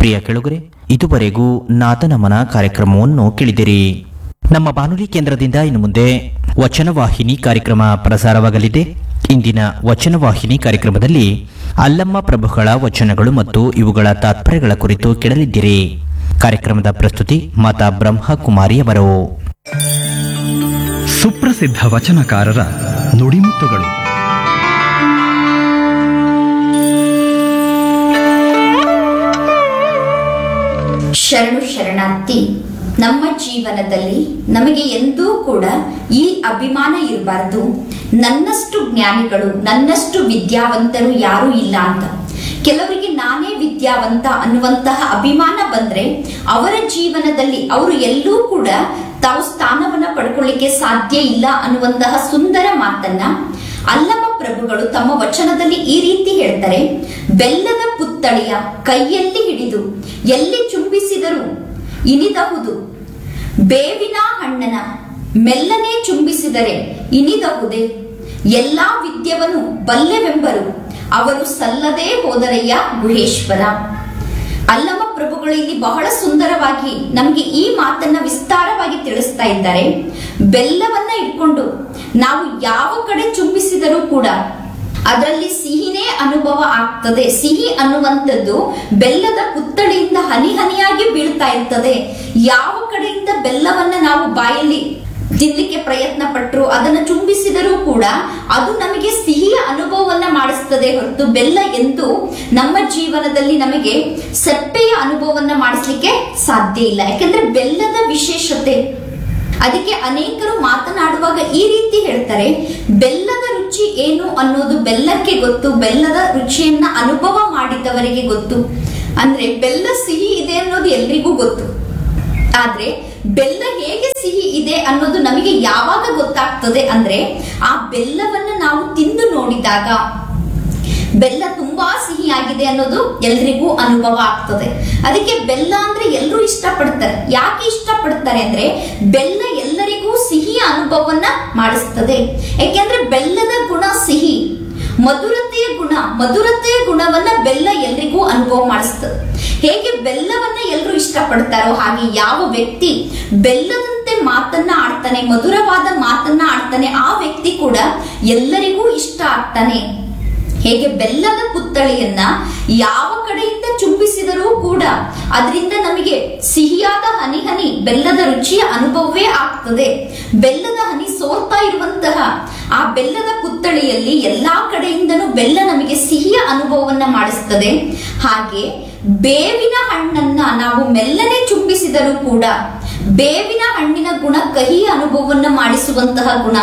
ಪ್ರಿಯ ಕೆಳುಗರೆ ಇದುವರೆಗೂ ನಾದನಮನ ಕಾರ್ಯಕ್ರಮವನ್ನು ಕೇಳಿದಿರಿ ನಮ್ಮ ಬಾನುಲಿ ಕೇಂದ್ರದಿಂದ ಇನ್ನು ಮುಂದೆ ವಚನವಾಹಿನಿ ಕಾರ್ಯಕ್ರಮ ಪ್ರಸಾರವಾಗಲಿದೆ ಇಂದಿನ ವಚನವಾಹಿನಿ ಕಾರ್ಯಕ್ರಮದಲ್ಲಿ ಅಲ್ಲಮ್ಮ ಪ್ರಭುಗಳ ವಚನಗಳು ಮತ್ತು ಇವುಗಳ ತಾತ್ಪರ್ಯಗಳ ಕುರಿತು ಕೇಳಲಿದ್ದೀರಿ ಕಾರ್ಯಕ್ರಮದ ಪ್ರಸ್ತುತಿ ಮಾತಾ ಬ್ರಹ್ಮಕುಮಾರಿಯವರು ಸುಪ್ರಸಿದ್ಧ ವಚನಕಾರರ ನುಡಿಮುತ್ತುಗಳು ಶರಣು ಶರಣಾರ್ಥಿ ನಮ್ಮ ಜೀವನದಲ್ಲಿ ನಮಗೆ ಎಂದೂ ಕೂಡ ಈ ಅಭಿಮಾನ ಇರಬಾರ್ದು ನನ್ನಷ್ಟು ಜ್ಞಾನಿಗಳು ನನ್ನಷ್ಟು ವಿದ್ಯಾವಂತರು ಯಾರೂ ಇಲ್ಲ ಅಂತ ಕೆಲವರಿಗೆ ನಾನೇ ವಿದ್ಯಾವಂತ ಅನ್ನುವಂತಹ ಅಭಿಮಾನ ಬಂದ್ರೆ ಅವರ ಜೀವನದಲ್ಲಿ ಅವರು ಎಲ್ಲೂ ಕೂಡ ತಾವು ಸ್ಥಾನವನ್ನ ಪಡ್ಕೊಳ್ಳಿಕ್ಕೆ ಸಾಧ್ಯ ಇಲ್ಲ ಅನ್ನುವಂತಹ ಸುಂದರ ಮಾತನ್ನ ಅಲ್ಲಮ ಪ್ರಭುಗಳು ತಮ್ಮ ವಚನದಲ್ಲಿ ಈ ರೀತಿ ಹೇಳ್ತಾರೆ ಬೆಲ್ಲದ ಪುತ್ತಳಿಯ ಕೈಯಲ್ಲಿ ಹಿಡಿದು ಎಲ್ಲಿ ಚುಂಬಿಸಿದರೂ ಇನಿದಹುದು ಬೇವಿನ ಹಣ್ಣನ ಮೆಲ್ಲನೆ ಚುಂಬಿಸಿದರೆ ಇನಿದಹುದೇ ಎಲ್ಲಾ ವಿದ್ಯವನ್ನು ಬಲ್ಲೆವೆಂಬರು ಅವರು ಸಲ್ಲದೆ ಹೋದರಯ್ಯ ಗುಹೇಶ್ವರ ಅಲ್ಲಮ ಪ್ರಭುಗಳು ಇಲ್ಲಿ ಬಹಳ ಸುಂದರವಾಗಿ ನಮಗೆ ಈ ಮಾತನ್ನ ವಿಸ್ತಾರವಾಗಿ ತಿಳಿಸ್ತಾ ಇದ್ದಾರೆ ಬೆಲ್ಲವನ್ನ ಇಟ್ಕೊಂಡು ನಾವು ಯಾವ ಕಡೆ ಚುಂಬಿಸಿದರೂ ಕೂಡ ಅದರಲ್ಲಿ ಸಿಹಿನೇ ಅನುಭವ ಆಗ್ತದೆ ಸಿಹಿ ಅನ್ನುವಂಥದ್ದು ಬೆಲ್ಲದ ಪುತ್ತಳಿಯಿಂದ ಹನಿ ಹನಿಯಾಗಿ ಬೀಳ್ತಾ ಇರ್ತದೆ ಯಾವ ಕಡೆಯಿಂದ ಬೆಲ್ಲವನ್ನ ನಾವು ಬಾಯಲ್ಲಿ ತಿನ್ಲಿಕ್ಕೆ ಪ್ರಯತ್ನ ಪಟ್ಟರು ಅದನ್ನ ಚುಂಬಿಸಿದರೂ ಕೂಡ ಅದು ನಮಗೆ ಸಿಹಿಯ ಅನುಭವವನ್ನ ಮಾಡಿಸ್ತದೆ ಹೊರತು ಬೆಲ್ಲ ಎಂದು ನಮ್ಮ ಜೀವನದಲ್ಲಿ ನಮಗೆ ಸಪ್ಪೆಯ ಅನುಭವವನ್ನ ಮಾಡಿಸ್ಲಿಕ್ಕೆ ಸಾಧ್ಯ ಇಲ್ಲ ಯಾಕಂದ್ರೆ ಬೆಲ್ಲದ ವಿಶೇಷತೆ ಅದಕ್ಕೆ ಅನೇಕರು ಮಾತನಾಡುವಾಗ ಈ ರೀತಿ ಹೇಳ್ತಾರೆ ಬೆಲ್ಲದ ರುಚಿ ಏನು ಅನ್ನೋದು ಬೆಲ್ಲಕ್ಕೆ ಗೊತ್ತು ಬೆಲ್ಲದ ರುಚಿಯನ್ನ ಅನುಭವ ಮಾಡಿದವರಿಗೆ ಗೊತ್ತು ಅಂದ್ರೆ ಬೆಲ್ಲ ಸಿಹಿ ಇದೆ ಅನ್ನೋದು ಎಲ್ರಿಗೂ ಗೊತ್ತು ಆದ್ರೆ ಬೆಲ್ಲ ಹೇಗೆ ಸಿಹಿ ಇದೆ ಅನ್ನೋದು ನಮಗೆ ಯಾವಾಗ ಗೊತ್ತಾಗ್ತದೆ ಅಂದ್ರೆ ಆ ಬೆಲ್ಲವನ್ನ ನಾವು ತಿಂದು ನೋಡಿದಾಗ ಬೆಲ್ಲ ತುಂಬಾ ಸಿಹಿಯಾಗಿದೆ ಅನ್ನೋದು ಎಲ್ರಿಗೂ ಅನುಭವ ಆಗ್ತದೆ ಅದಕ್ಕೆ ಬೆಲ್ಲ ಅಂದ್ರೆ ಎಲ್ಲರೂ ಇಷ್ಟಪಡ್ತಾರೆ ಯಾಕೆ ಇಷ್ಟಪಡ್ತಾರೆ ಅಂದ್ರೆ ಬೆಲ್ಲ ಎಲ್ಲರಿಗೂ ಸಿಹಿಯ ಅನುಭವವನ್ನ ಮಾಡಿಸ್ತದೆ ಯಾಕೆಂದ್ರೆ ಬೆಲ್ಲದ ಗುಣ ಸಿಹಿ ಮಧುರತೆಯ ಗುಣ ಮಧುರತೆಯ ಗುಣವನ್ನ ಬೆಲ್ಲ ಎಲ್ರಿಗೂ ಅನುಭವ ಮಾಡಿಸ್ತದೆ ಹೇಗೆ ಬೆಲ್ಲವನ್ನ ಎಲ್ಲರೂ ಇಷ್ಟಪಡ್ತಾರೋ ಹಾಗೆ ಯಾವ ವ್ಯಕ್ತಿ ಬೆಲ್ಲದಂತೆ ಮಾತನ್ನ ಆಡ್ತಾನೆ ಮಧುರವಾದ ಮಾತನ್ನ ಆಡ್ತಾನೆ ಆ ವ್ಯಕ್ತಿ ಕೂಡ ಎಲ್ಲರಿಗೂ ಇಷ್ಟ ಆಗ್ತಾನೆ ಹೇಗೆ ಬೆಲ್ಲದ ಪುತ್ತಳಿಯನ್ನ ಯಾವ ಕಡೆಯಿಂದ ಚುಂಬಿಸಿದರೂ ಕೂಡ ಅದರಿಂದ ನಮಗೆ ಸಿಹಿಯಾದ ಹನಿ ಹನಿ ಬೆಲ್ಲದ ರುಚಿಯ ಅನುಭವವೇ ಆಗ್ತದೆ ಬೆಲ್ಲದ ಹನಿ ಸೋರ್ತಾ ಇರುವಂತಹ ಆ ಬೆಲ್ಲದ ಪುತ್ತಳಿಯಲ್ಲಿ ಎಲ್ಲಾ ಕಡೆಯಿಂದನೂ ಬೆಲ್ಲ ನಮಗೆ ಸಿಹಿಯ ಅನುಭವವನ್ನ ಮಾಡಿಸ್ತದೆ ಹಾಗೆ ಬೇವಿನ ಹಣ್ಣನ್ನ ನಾವು ಮೆಲ್ಲನೆ ಚುಂಬಿಸಿದರೂ ಕೂಡ ಬೇವಿನ ಹಣ್ಣಿನ ಗುಣ ಕಹಿಯ ಅನುಭವವನ್ನ ಮಾಡಿಸುವಂತಹ ಗುಣ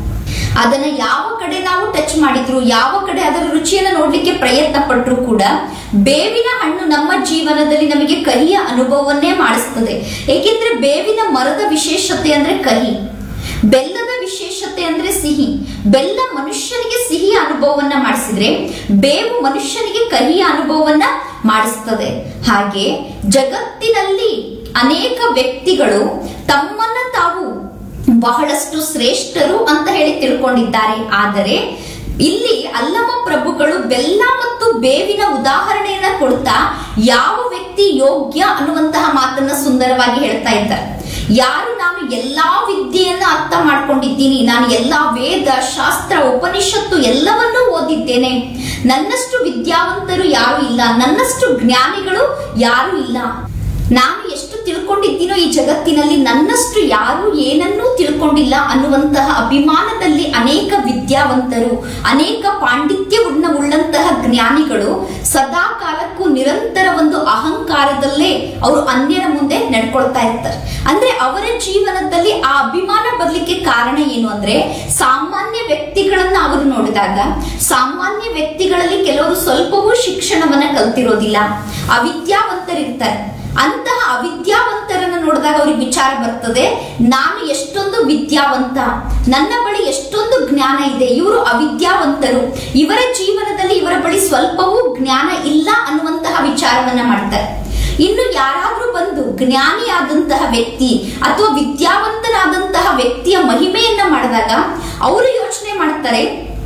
ಅದನ್ನ ಯಾವ ಕಡೆ ನಾವು ಟಚ್ ಮಾಡಿದ್ರು ಯಾವ ಕಡೆ ಅದರ ರುಚಿಯನ್ನ ನೋಡ್ಲಿಕ್ಕೆ ಪ್ರಯತ್ನ ಪಟ್ಟರು ಕೂಡ ಬೇವಿನ ಹಣ್ಣು ನಮ್ಮ ಜೀವನದಲ್ಲಿ ನಮಗೆ ಕಹಿಯ ಅನುಭವವನ್ನೇ ಮಾಡಿಸ್ತದೆ ಏಕೆಂದ್ರೆ ಬೇವಿನ ಮರದ ವಿಶೇಷತೆ ಅಂದ್ರೆ ಕಹಿ ಬೆಲ್ಲದ ವಿಶೇಷತೆ ಅಂದ್ರೆ ಸಿಹಿ ಬೆಲ್ಲ ಮನುಷ್ಯನಿಗೆ ಸಿಹಿಯ ಅನುಭವವನ್ನ ಮಾಡಿಸಿದ್ರೆ ಬೇವು ಮನುಷ್ಯನಿಗೆ ಕಹಿಯ ಅನುಭವವನ್ನ ಮಾಡಿಸ್ತದೆ ಹಾಗೆ ಜಗತ್ತಿನಲ್ಲಿ ಅನೇಕ ವ್ಯಕ್ತಿಗಳು ತಮ್ಮನ್ನ ತಾವು ಬಹಳಷ್ಟು ಶ್ರೇಷ್ಠರು ಅಂತ ಹೇಳಿ ತಿಳ್ಕೊಂಡಿದ್ದಾರೆ ಆದರೆ ಇಲ್ಲಿ ಅಲ್ಲಮ ಪ್ರಭುಗಳು ಬೆಲ್ಲ ಮತ್ತು ಬೇವಿನ ಉದಾಹರಣೆಯನ್ನ ಕೊಡ್ತಾ ಯಾವ ವ್ಯಕ್ತಿ ಯೋಗ್ಯ ಅನ್ನುವಂತಹ ಮಾತನ್ನ ಸುಂದರವಾಗಿ ಹೇಳ್ತಾ ಇದ್ದಾರೆ ಯಾರು ನಾನು ಎಲ್ಲಾ ವಿದ್ಯೆಯನ್ನ ಅರ್ಥ ಮಾಡ್ಕೊಂಡಿದ್ದೀನಿ ನಾನು ಎಲ್ಲಾ ವೇದ ಶಾಸ್ತ್ರ ಉಪನಿಷತ್ತು ಎಲ್ಲವನ್ನೂ ಓದಿದ್ದೇನೆ ನನ್ನಷ್ಟು ವಿದ್ಯಾವಂತರು ಯಾರು ಇಲ್ಲ ನನ್ನಷ್ಟು ಜ್ಞಾನಿಗಳು ಯಾರು ಇಲ್ಲ ನಾನು ಎಷ್ಟು ತಿಳ್ಕೊಂಡಿದ್ದೀನೋ ಈ ಜಗತ್ತಿನಲ್ಲಿ ನನ್ನಷ್ಟು ಯಾರು ಏನನ್ನೂ ತಿಳ್ಕೊಂಡಿಲ್ಲ ಅನ್ನುವಂತಹ ಅಭಿಮಾನದಲ್ಲಿ ಅನೇಕ ವಿದ್ಯಾವಂತರು ಅನೇಕ ಪಾಂಡಿತ್ಯವನ್ನ ಉಳ್ಳಂತಹ ಜ್ಞಾನಿಗಳು ಸದಾ ಕಾಲಕ್ಕೂ ನಿರಂತರ ಒಂದು ಅಹಂಕಾರದಲ್ಲೇ ಅವರು ಅನ್ಯರ ಮುಂದೆ ನಡ್ಕೊಳ್ತಾ ಇರ್ತಾರೆ ಅಂದ್ರೆ ಅವರ ಜೀವನದಲ್ಲಿ ಆ ಅಭಿಮಾನ ಬರ್ಲಿಕ್ಕೆ ಕಾರಣ ಏನು ಅಂದ್ರೆ ಸಾಮಾನ್ಯ ವ್ಯಕ್ತಿಗಳನ್ನ ಅವರು ನೋಡಿದಾಗ ಸಾಮಾನ್ಯ ವ್ಯಕ್ತಿಗಳಲ್ಲಿ ಕೆಲವರು ಸ್ವಲ್ಪವೂ ಶಿಕ್ಷಣವನ್ನ ಕಲ್ತಿರೋದಿಲ್ಲ ಅವಿದ್ಯಾವಂತರಿರ್ತಾರೆ ಅಂತಹ ಅವಿದ್ಯಾವಂತರನ್ನ ನೋಡಿದಾಗ ಅವ್ರಿಗೆ ವಿಚಾರ ಬರ್ತದೆ ನಾನು ಎಷ್ಟೊಂದು ವಿದ್ಯಾವಂತ ನನ್ನ ಬಳಿ ಎಷ್ಟೊಂದು ಜ್ಞಾನ ಇದೆ ಇವರು ಅವಿದ್ಯಾವಂತರು ಇವರ ಜೀವನದಲ್ಲಿ ಇವರ ಬಳಿ ಸ್ವಲ್ಪವೂ ಜ್ಞಾನ ಇಲ್ಲ ಅನ್ನುವಂತಹ ವಿಚಾರವನ್ನ ಮಾಡ್ತಾರೆ ಇನ್ನು ಯಾರಾದ್ರೂ ಬಂದು ಜ್ಞಾನಿಯಾದಂತಹ ವ್ಯಕ್ತಿ ಅಥವಾ ವಿದ್ಯಾವಂತನಾದಂತಹ ವ್ಯಕ್ತಿಯ ಮಹಿಮೆಯನ್ನ ಮಾಡಿದಾಗ ಅವರು ಯೋಚನೆ ಮಾಡ್ತಾರೆ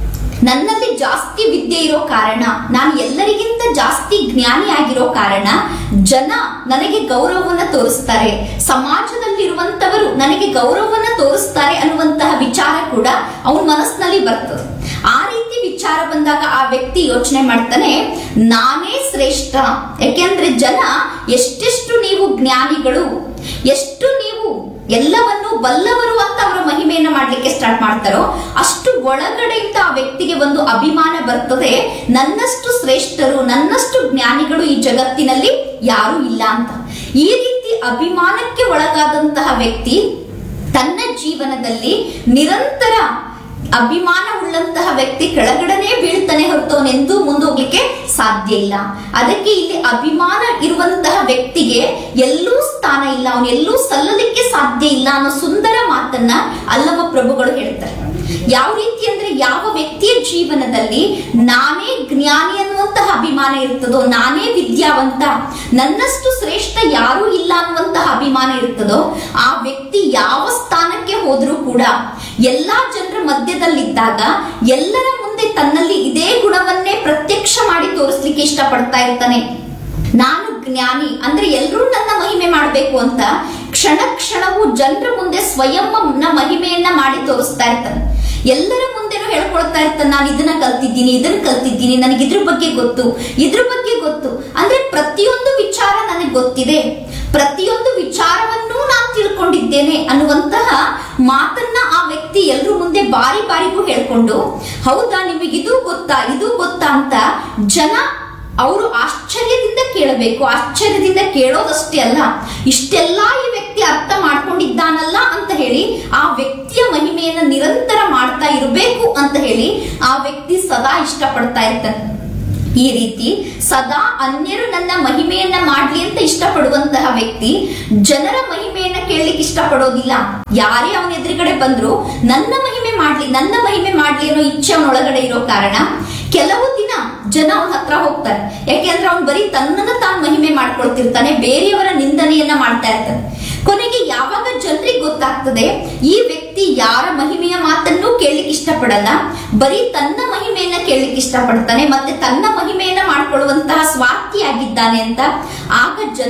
ನನ್ನಲ್ಲಿ ಜಾಸ್ತಿ ವಿದ್ಯೆ ಇರೋ ಕಾರಣ ನಾನು ಎಲ್ಲರಿಗಿಂತ ಜಾಸ್ತಿ ಜ್ಞಾನಿ ಆಗಿರೋ ಕಾರಣ ಜನ ನನಗೆ ಗೌರವವನ್ನ ತೋರಿಸ್ತಾರೆ ಸಮಾಜದಲ್ಲಿರುವಂತವರು ನನಗೆ ಗೌರವವನ್ನ ತೋರಿಸ್ತಾರೆ ಅನ್ನುವಂತಹ ವಿಚಾರ ಕೂಡ ಅವನ ಮನಸ್ಸಿನಲ್ಲಿ ಬರ್ತದೆ ಆ ರೀತಿ ವಿಚಾರ ಬಂದಾಗ ಆ ವ್ಯಕ್ತಿ ಯೋಚನೆ ಮಾಡ್ತಾನೆ ನಾನೇ ಶ್ರೇಷ್ಠ ಯಾಕೆಂದ್ರೆ ಜನ ಎಷ್ಟೆಷ್ಟು ನೀವು ಜ್ಞಾನಿಗಳು ಎಷ್ಟು ನೀವು ಎಲ್ಲವನ್ನು ಬಲ್ಲವರು ಅಂತ ಅವರ ಮಹಿಮೆಯನ್ನ ಮಾಡ್ಲಿಕ್ಕೆ ಸ್ಟಾರ್ಟ್ ಮಾಡ್ತಾರೋ ಅಷ್ಟು ಒಳಗಡೆಯಿಂದ ಆ ವ್ಯಕ್ತಿಗೆ ಒಂದು ಅಭಿಮಾನ ಬರ್ತದೆ ನನ್ನಷ್ಟು ಶ್ರೇಷ್ಠರು ನನ್ನಷ್ಟು ಜ್ಞಾನಿಗಳು ಈ ಜಗತ್ತಿನಲ್ಲಿ ಯಾರು ಇಲ್ಲ ಅಂತ ಈ ರೀತಿ ಅಭಿಮಾನಕ್ಕೆ ಒಳಗಾದಂತಹ ವ್ಯಕ್ತಿ ತನ್ನ ಜೀವನದಲ್ಲಿ ನಿರಂತರ ಅಭಿಮಾನ ಉಳ್ಳಂತಹ ವ್ಯಕ್ತಿ ಕೆಳಗಡೆನೆ ಬೀಳ್ತಾನೆ ಹೊರತು ಅವನೆಂದೂ ಮುಂದೋಗ್ಲಿಕ್ಕೆ ಸಾಧ್ಯ ಇಲ್ಲ ಅದಕ್ಕೆ ಇಲ್ಲಿ ಅಭಿಮಾನ ಇರುವಂತಹ ವ್ಯಕ್ತಿಗೆ ಎಲ್ಲೂ ಸ್ಥಾನ ಇಲ್ಲ ಅವನು ಎಲ್ಲೂ ಸಲ್ಲಲಿಕ್ಕೆ ಸಾಧ್ಯ ಇಲ್ಲ ಅನ್ನೋ ಸುಂದರ ಮಾತನ್ನ ಅಲ್ಲಮ ಪ್ರಭುಗಳು ಹೇಳ್ತಾರೆ ಯಾವ ರೀತಿ ಅಂದ್ರೆ ಯಾವ ವ್ಯಕ್ತಿಯ ಜೀವನದಲ್ಲಿ ನಾನೇ ಜ್ಞಾನಿ ಅನ್ನುವಂತಹ ಅಭಿಮಾನ ಇರ್ತದೋ ನಾನೇ ವಿದ್ಯಾವಂತ ನನ್ನಷ್ಟು ಶ್ರೇಷ್ಠ ಯಾರೂ ಇಲ್ಲ ಅನ್ನುವಂತಹ ಅಭಿಮಾನ ಇರ್ತದೋ ಆ ವ್ಯಕ್ತಿ ಯಾವ ಸ್ಥಾನಕ್ಕೆ ಹೋದ್ರೂ ಕೂಡ ಎಲ್ಲಾ ಜನರ ಮಧ್ಯದಲ್ಲಿದ್ದಾಗ ಎಲ್ಲರ ಮುಂದೆ ತನ್ನಲ್ಲಿ ಇದೇ ಗುಣವನ್ನೇ ಪ್ರತ್ಯಕ್ಷ ಮಾಡಿ ತೋರಿಸ್ಲಿಕ್ಕೆ ಇಷ್ಟಪಡ್ತಾ ಇರ್ತಾನೆ ನಾನು ಜ್ಞಾನಿ ಅಂದ್ರೆ ಎಲ್ಲರೂ ನನ್ನ ಮಹಿಮೆ ಮಾಡಬೇಕು ಅಂತ ಕ್ಷಣ ಕ್ಷಣವೂ ಜನರ ಮುಂದೆ ಸ್ವಯಂ ಮಹಿಮೆಯನ್ನ ಮಾಡಿ ತೋರಿಸ್ತಾ ಇರ್ತಾನೆ ಎಲ್ಲರ ಮುಂದೆನೂ ಹೇಳ್ಕೊಳ್ತಾ ಇರ್ತಾನೆ ನಾನು ಇದನ್ನ ಕಲ್ತಿದ್ದೀನಿ ಇದನ್ನ ಕಲ್ತಿದ್ದೀನಿ ನನಗೆ ಇದ್ರ ಬಗ್ಗೆ ಗೊತ್ತು ಇದ್ರ ಬಗ್ಗೆ ಗೊತ್ತು ಅಂದ್ರೆ ಪ್ರತಿಯೊಂದು ವಿಚಾರ ನನಗೆ ಗೊತ್ತಿದೆ ಪ್ರತಿಯೊಂದು ವಿಚಾರವನ್ನೂ ನಾನು ತಿಳ್ಕೊಂಡಿದ್ದೇನೆ ಅನ್ನುವಂತಹ ಮಾತನ್ನ ಆ ವ್ಯಕ್ತಿ ಎಲ್ರ ಮುಂದೆ ಬಾರಿ ಬಾರಿಗೂ ಹೇಳ್ಕೊಂಡು ಹೌದಾ ನಿಮಗೆ ಇದು ಗೊತ್ತಾ ಇದು ಗೊತ್ತಾ ಅಂತ ಜನ ಅವರು ಆಶ್ಚರ್ಯದಿಂದ ಕೇಳಬೇಕು ಆಶ್ಚರ್ಯದಿಂದ ಕೇಳೋದಷ್ಟೇ ಅಲ್ಲ ಇಷ್ಟೆಲ್ಲ ಈ ವ್ಯಕ್ತಿ ಅರ್ಥ ಮಾಡ್ಕೊಂಡಿದ್ದಾನಲ್ಲ ಅಂತ ಹೇಳಿ ಆ ವ್ಯಕ್ತಿಯ ಮಹಿಮೆಯನ್ನ ನಿರಂತರ ಮಾಡ್ತಾ ಇರಬೇಕು ಅಂತ ಹೇಳಿ ಆ ವ್ಯಕ್ತಿ ಸದಾ ಇಷ್ಟಪಡ್ತಾ ಇರ್ತಾನೆ ಈ ರೀತಿ ಸದಾ ಅನ್ಯರು ನನ್ನ ಮಹಿಮೆಯನ್ನ ಮಾಡ್ಲಿ ಅಂತ ಇಷ್ಟಪಡುವಂತಹ ವ್ಯಕ್ತಿ ಜನರ ಮಹಿಮೆಯನ್ನ ಕೇಳಲಿಕ್ಕೆ ಇಷ್ಟಪಡೋದಿಲ್ಲ ಯಾರೇ ಅವನ ಎದುರುಗಡೆ ಬಂದ್ರು ನನ್ನ ಮಹಿಮೆ ಮಾಡ್ಲಿ ನನ್ನ ಮಹಿಮೆ ಮಾಡ್ಲಿ ಅನ್ನೋ ಇಚ್ಛೆ ಅವನ ಒಳಗಡೆ ಇರೋ ಕಾರಣ ಕೆಲವು ದಿನ ಜನ ಅವನ ಹತ್ರ ಹೋಗ್ತಾರೆ ಯಾಕೆಂದ್ರೆ ಅವ್ನು ಬರೀ ತನ್ನನ್ನ ತಾನು ಮಹಿಮೆ ಮಾಡ್ಕೊಳ್ತಿರ್ತಾನೆ ಬೇರೆಯವರ ನಿಂದನೆಯನ್ನ ಮಾಡ್ತಾ ಇರ್ತಾನೆ ಕೊನೆಗೆ ಯಾವಾಗ ಜನರಿಗೆ ಗೊತ್ತಾಗ್ತದೆ ಈ ವ್ಯಕ್ತಿ ಯಾರ ಮಹಿಮೆಯ ಮಾತನ್ನೂ ಕೇಳಲಿಕ್ಕೆ ಇಷ್ಟಪಡಲ್ಲ ಬರೀ ತನ್ನ ಮಹಿಮೆಯನ್ನ ಕೇಳಲಿಕ್ಕೆ ಇಷ್ಟಪಡ್ತಾನೆ ಮತ್ತೆ ತನ್ನ ಮಹಿಮೆಯನ್ನ ಮಾಡ್ಕೊಳ್ಳುವಂತಹ ಸ್ವಾರ್ಥಿಯಾಗಿದ್ದಾನೆ ಅಂತ ಆಗ ಜನ